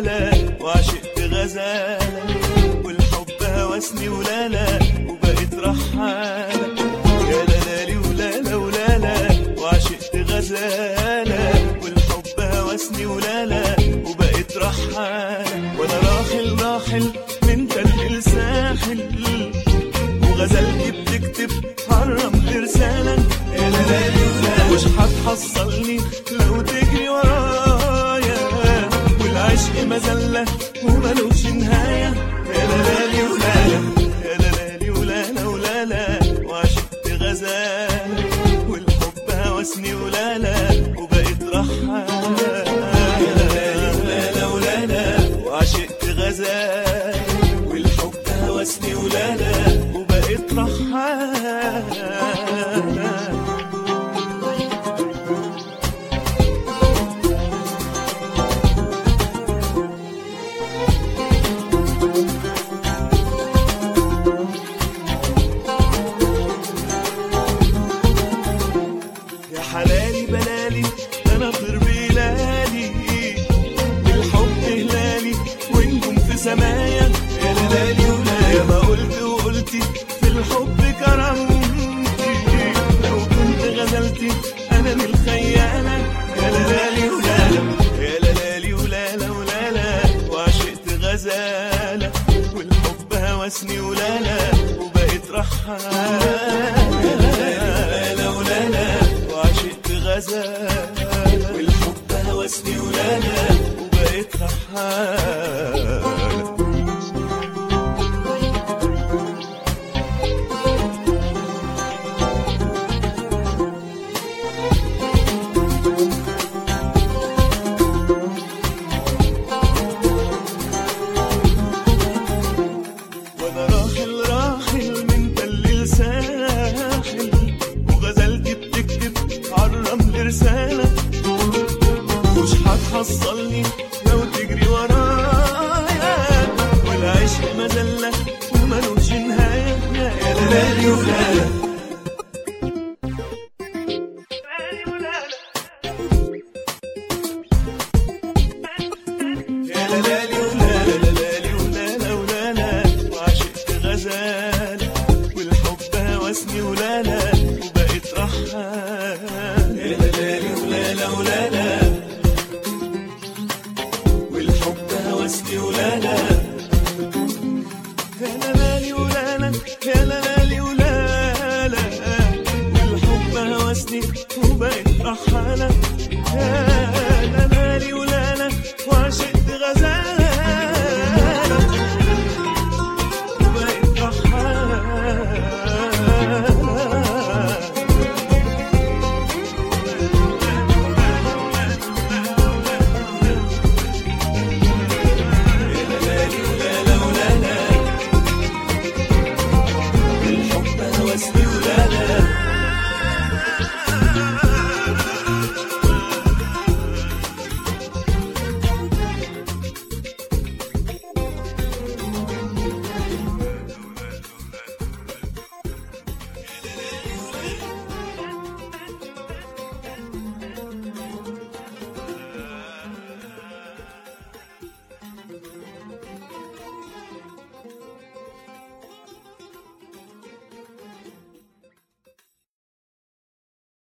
لا وعشقت غزالة والحب هوسني ولا لا وبقيت رحالة يا لالي ولا لا ولا لا وعشقت غزالة والحب هوسني ولا لا وبقيت رحالة وانا راحل راحل من تل لساحل وغزلتي بتكتب الرمل رسالة يا لالي ولا مش هتحصلني لو تجري ورايا والعشق مزلة وملوش نهاية يا لالي ولالا يا لالي ولالا ولالا وعشقت غزالة والحب هوسني ولالا وبقيت رحالة يا لالي ولالا ولالا وعشقت غزالة والحب هوسني ولالا وبقيت رحالة يا حلالي بلالي انا طير بلالي بالحب هلالي ونجم في سمايا يا لالي ولا ما قلت وقلتي في الحب كرمتي لو كنت غزلتي انا من الخيانه يا لالي ولالا يا لالي ولالا ولالا وعشقت غزاله والحب هوسني ولالا وبقيت رحالة يا لالي ولالا ولالا وعشقت غزالة والحب هوسني ولالا وبقيت رحالة وانا راحل راحل من تل لساحل وغزلتي بتكتب عالرمل رسالة مش هتحصلني لو تجري ورايا والعشق مذلة وملوش نهاية يا لالي ولالا يا لالي ولالا لالي ولالا ولالا وعشقت غزالة والحب هوسني ولالا وبقيت رحالة يا لالي ولالا ولالا والحب هوسني ولالا يا لالي ولالا يا لالي ولالا والحب هوسني وبقيت رحالة يا لالي ولالا وعشقت غزالة